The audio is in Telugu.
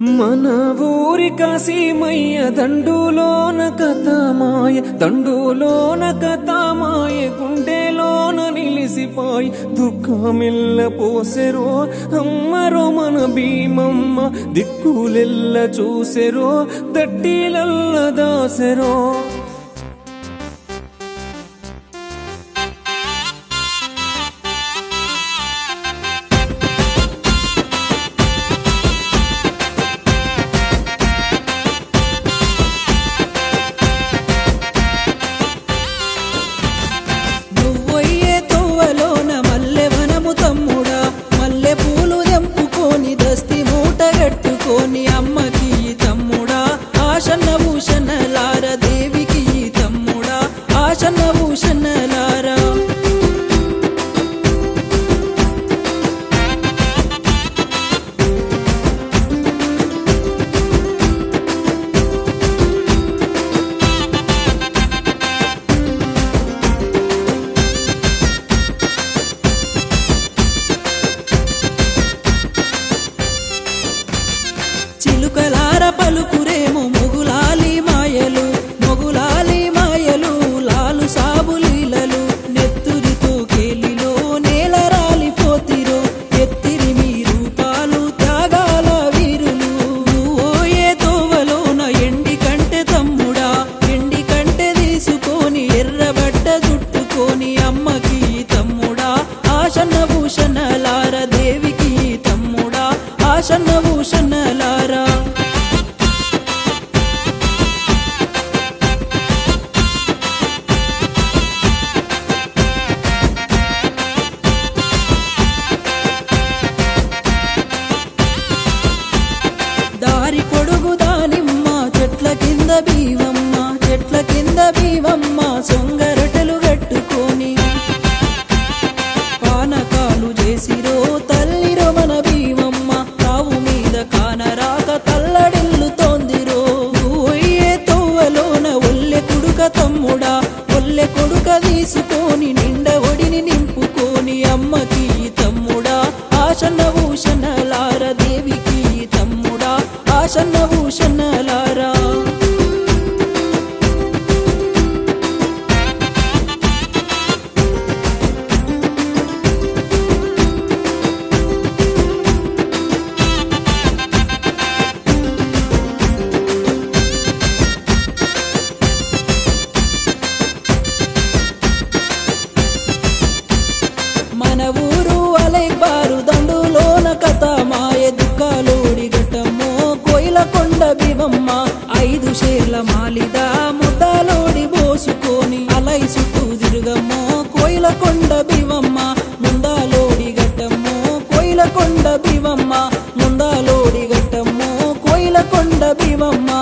మన ఊరి కాశీమయ్య దండులోన కథమాయ దండులోన కథమాయ గుండెలోన నిలిసిపాయ్ దుఃఖమిల్ల పోసెరో అమ్మరో మన భీమమ్మ దిక్కులెల్ల చూసెరో దట్టిలల్ల దాసెరో నువ్వొయ్యే తోవలోన మల్లె వనము తమ్ముడా మల్లె పూలు దెంపుకొని దస్తి మూట కట్టుకొని అమ్మకి ఈ తమ్ముడా ఆశన్న భూషణలార దేవికి ఈ తమ్ముడా ఆశన్న భూషణలారా చిలుకలార పలుకురేమో మొగులాలి మాయలు మొగులాలి మాయలు లాలు సాబులీలలు నెత్తురితో కేలిలో నేల రాలిపోతిరో ఎత్తిరి మీ రూపాలు త్యాగాల వీరులు నువ్వోయే తోవలోన ఎండి కంటే తమ్ముడా ఎండి కంటే తీసుకొని ఎర్రబడ్డ జుట్టుకొని అమ్మకి ఈ తమ్ముడా ఆశన్న భూషణలార దేవికి ఈ తమ్ముడా ఆశన్న భూషణలారా దారి పొడుగు దానిమ్మ చెట్ల కింద బీవమ్మ చెట్ల కింద బీవమ్మ సొంగరటలు కట్టుకొని పానకాలు చేసిరో తల్లిరో మన భీమమ్మ తావు మీద కానరాక తల్లడిల్లుతోందిరో నువ్వొయ్యే తోవలోన ఒల్లె కుడుక తమ్ముడా ఒల్లె కొడుక తీసుకొని నిండ ఒడిని నింపుకొని అమ్మకి ఈ తమ్ముడా ఆశన్న భూషణలార దేవికి ఈ తమ్ముడా ఆశన్న భూషణలారా మన ఊరు అలైబారు దండులోన కథ మాయ దుఃఖాలోడి ఘట్టమ్మో కోయిల కొండ బివమ్మ ఐదు షేర్ల మాలిద ముద్దాలోడి పోసుకొని అలై చుట్టూ తిరుగమ్మో కోయిల కొండ బివమ్మ ముందాలోడి ఘట్టమ్మో కోయిల కొండ బివమ్మ ముందాలోడి ఘట్టమ్మో కోయిల కొండ బివమ్మ